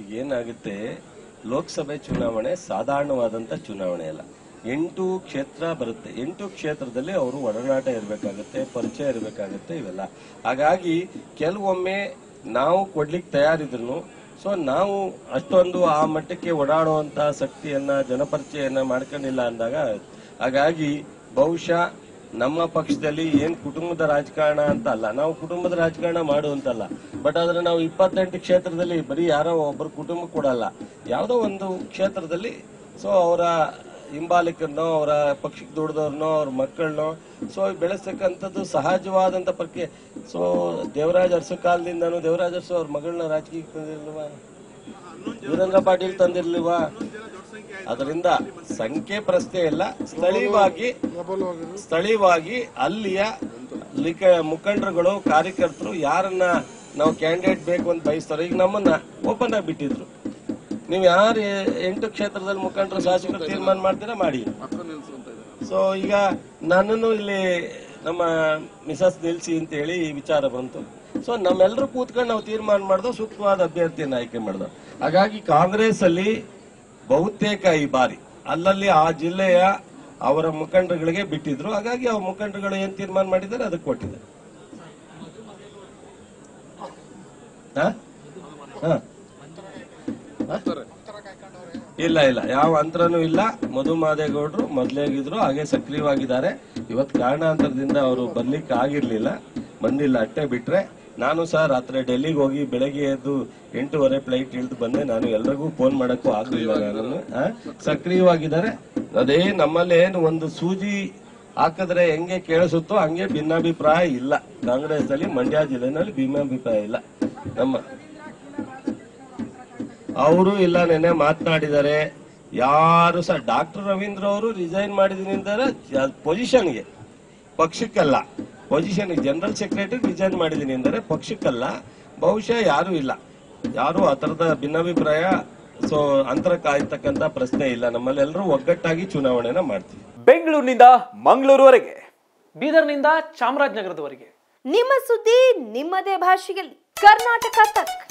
ಈಗ ಏನಾಗುತ್ತೆ ಲೋಕಸಭೆ ಚುನಾವಣೆ ಸಾಧಾರಣವಾದಂತ ಚುನಾವಣೆ ಅಲ್ಲ ಎಂಟು ಕ್ಷೇತ್ರ ಬರುತ್ತೆ ಎಂಟು ಕ್ಷೇತ್ರದಲ್ಲಿ ಅವರು ಒಡನಾಟ ಇರಬೇಕಾಗುತ್ತೆ ಪರಿಚಯ ಇರಬೇಕಾಗುತ್ತೆ ಇವೆಲ್ಲ ಹಾಗಾಗಿ ಕೆಲವೊಮ್ಮೆ ನಾವು ಕೊಡ್ಲಿಕ್ಕೆ ತಯಾರಿದ್ರು ಸೊ ನಾವು ಅಷ್ಟೊಂದು ಆ ಮಟ್ಟಕ್ಕೆ ಓಡಾಡುವಂತ ಶಕ್ತಿಯನ್ನ ಜನಪರಿಚಯನ್ನ ಮಾಡ್ಕೊಂಡಿಲ್ಲ ಅಂದಾಗ ಹಾಗಾಗಿ ಬಹುಶಃ ನಮ್ಮ ಪಕ್ಷದಲ್ಲಿ ಏನ್ ಕುಟುಂಬದ ರಾಜಕಾರಣ ಅಂತ ಅಲ್ಲ ನಾವು ಕುಟುಂಬದ ರಾಜಕಾರಣ ಮಾಡುವಂತಲ್ಲ ಬಟ್ ಆದ್ರೆ ನಾವು ಇಪ್ಪತ್ತೆಂಟು ಕ್ಷೇತ್ರದಲ್ಲಿ ಬರೀ ಯಾರೋ ಒಬ್ಬರು ಕುಟುಂಬ ಕೊಡಲ್ಲ ಯಾವುದೋ ಒಂದು ಕ್ಷೇತ್ರದಲ್ಲಿ ಸೊ ಅವರ ಹಿಂಬಾಲಿಕರನ್ನೋ ಅವರ ಪಕ್ಷಕ್ಕೆ ದುಡ್ದವ್ರನ್ನೋ ಅವ್ರ ಮಕ್ಕಳನ್ನೋ ಸೊ ಬೆಳೆಸ್ತಕ್ಕಂಥದ್ದು ಸಹಜವಾದಂತ ಪ್ರಕ್ರಿಯೆ ಸೊ ದೇವರಾಜ್ ಅರಸು ಕಾಲದಿಂದನೂ ದೇವರಾಜ್ ಅರಸು ಅವ್ರ ಮಗಳನ್ನ ರಾಜಕೀಯಕ್ಕೆ ತಂದಿರ್ಲಿಲ್ವಾ ವೀರೇಂದ್ರ ಪಾಟೀಲ್ ತಂದಿರ್ಲಿಲ್ವಾ ಅದರಿಂದ ಸಂಖ್ಯೆ ಪ್ರಶ್ನೆ ಇಲ್ಲ ಸ್ಥಳೀಯವಾಗಿ ಸ್ಥಳೀಯವಾಗಿ ಅಲ್ಲಿಯ ಲಿಕ ಮುಖಂಡರುಗಳು ಕಾರ್ಯಕರ್ತರು ಯಾರನ್ನ ನಾವು ಕ್ಯಾಂಡಿಡೇಟ್ ಬೇಕು ಅಂತ ಬಯಸ್ತಾರೋ ಈಗ ನಮ್ಮನ್ನ ಓಪನ್ ಆಗಿ ಬಿಟ್ಟಿದ್ರು ನೀವು ಯಾರು ಎಂಟು ಕ್ಷೇತ್ರದಲ್ಲಿ ಮುಖಂಡರು ಶಾಸಕರು ತೀರ್ಮಾನ ಮಾಡ್ತೀರಾ ಮಾಡಿ ಸೊ ಈಗ ನನ್ನನ್ನು ಇಲ್ಲಿ ನಮ್ಮ ಮಿಸಸ್ ನಿಲ್ಸಿ ಅಂತ ಹೇಳಿ ಈ ವಿಚಾರ ಬಂತು ಸೊ ನಮ್ಮೆಲ್ಲರೂ ಕೂತ್ಕೊಂಡು ನಾವು ತೀರ್ಮಾನ ಮಾಡ್ದೋ ಸೂಕ್ತವಾದ ಅಭ್ಯರ್ಥಿಯನ್ನು ಆಯ್ಕೆ ಮಾಡ್ದೋ ಹಾಗಾಗಿ ಕಾಂಗ್ರೆಸ್ ಅಲ್ಲಿ ಬಹುತೇಕ ಈ ಬಾರಿ ಅಲ್ಲಲ್ಲಿ ಆ ಜಿಲ್ಲೆಯ ಅವರ ಮುಖಂಡರುಗಳಿಗೆ ಬಿಟ್ಟಿದ್ರು ಹಾಗಾಗಿ ಆ ಮುಖಂಡರುಗಳು ಏನ್ ತೀರ್ಮಾನ ಮಾಡಿದ್ದಾರೆ ಅದಕ್ಕೆ ಕೊಟ್ಟಿದ್ದಾರೆ ಹ? ಹ? ಹ? ಇಲ್ಲ ಇಲ್ಲ ಯಾವ ಅಂತರನೂ ಇಲ್ಲ ಮಧು ಮಾದೇಗೌಡರು ಮೊದ್ಲೇಗಿದ್ರು ಹಾಗೆ ಸಕ್ರಿಯವಾಗಿದ್ದಾರೆ ಇವತ್ತು ಕಾರಣಾಂತರದಿಂದ ಅವರು ಬರ್ಲಿಕ್ಕೆ ಆಗಿರ್ಲಿಲ್ಲ ಬಂದಿಲ್ಲ ಅಟ್ಟೆ ಬಿಟ್ರೆ ನಾನು ಸಹ ರಾತ್ರಿ ಡೆಲ್ಲಿಗೆ ಹೋಗಿ ಬೆಳಗ್ಗೆ ಎದ್ದು ಎಂಟೂವರೆ ಫ್ಲೈಟ್ ಇಳಿದು ಬಂದೆ ನಾನು ಎಲ್ರಿಗೂ ಫೋನ್ ಮಾಡಕ್ಕೂ ಆಗ್ಲಿಲ್ಲ ನಾನು ಆ, ಸಕ್ರಿಯವಾಗಿದ್ದಾರೆ ಅದೇ ನಮ್ಮಲ್ಲಿ ಏನು ಒಂದು ಸೂಜಿ ಹಾಕಿದ್ರೆ ಹೆಂಗೆ ಕೇಳಿಸುತ್ತೋ ಹಂಗೆ ಭಿನ್ನಾಭಿಪ್ರಾಯ ಇಲ್ಲ ಕಾಂಗ್ರೆಸ್ ನಲ್ಲಿ ಮಂಡ್ಯ ಜಿಲ್ಲೆನಲ್ಲಿ ಭಿನ್ನಾಭಿಪ್ರಾಯ ಇಲ್ಲ ನಮ್ಮ ಅವರು ಇಲ್ಲ ನೆನೆ ಮಾತನಾಡಿದ್ದಾರೆ ಯಾರು ಸಹ ಡಾಕ್ಟರ್ ರವೀಂದ್ರ ಅವರು ರಿಸೈನ್ ಮಾಡಿದೀನಿ ಅಂತಾರೆ ಪೊಸಿಷನ್ಗೆ ಪಕ್ಷಕ್ಕಲ್ಲ ಪೊಸಿಷನ್ ಜನರಲ್ ಸೆಕ್ರೆಟರಿ ರಿಸೈನ್ ಮಾಡಿದೀನಿ ಅಂದರೆ ಪಕ್ಷಕ್ಕಲ್ಲ ಬಹುಶಃ ಯಾರು ಇಲ್ಲ ಯಾರು ಆ ತರದ ಭಿನ್ನಾಭಿಪ್ರಾಯ ಸೊ ಅಂತರ ಕಾಯ್ತಕ್ಕಂತ ಪ್ರಶ್ನೆ ಇಲ್ಲ ನಮ್ಮಲ್ಲಿ ಎಲ್ಲರೂ ಒಗ್ಗಟ್ಟಾಗಿ ಚುನಾವಣೆನ ಮಾಡ್ತೀವಿ ಬೆಂಗಳೂರಿನಿಂದ ಮಂಗಳೂರುವರೆಗೆ ಬೀದರ್ನಿಂದ ಚಾಮರಾಜನಗರದವರೆಗೆ ನಿಮ್ಮ ಸುದ್ದಿ ನಿಮ್ಮದೇ ಭಾಷೆಯಲ್ಲಿ ಕರ್ನಾಟಕ ತಕ್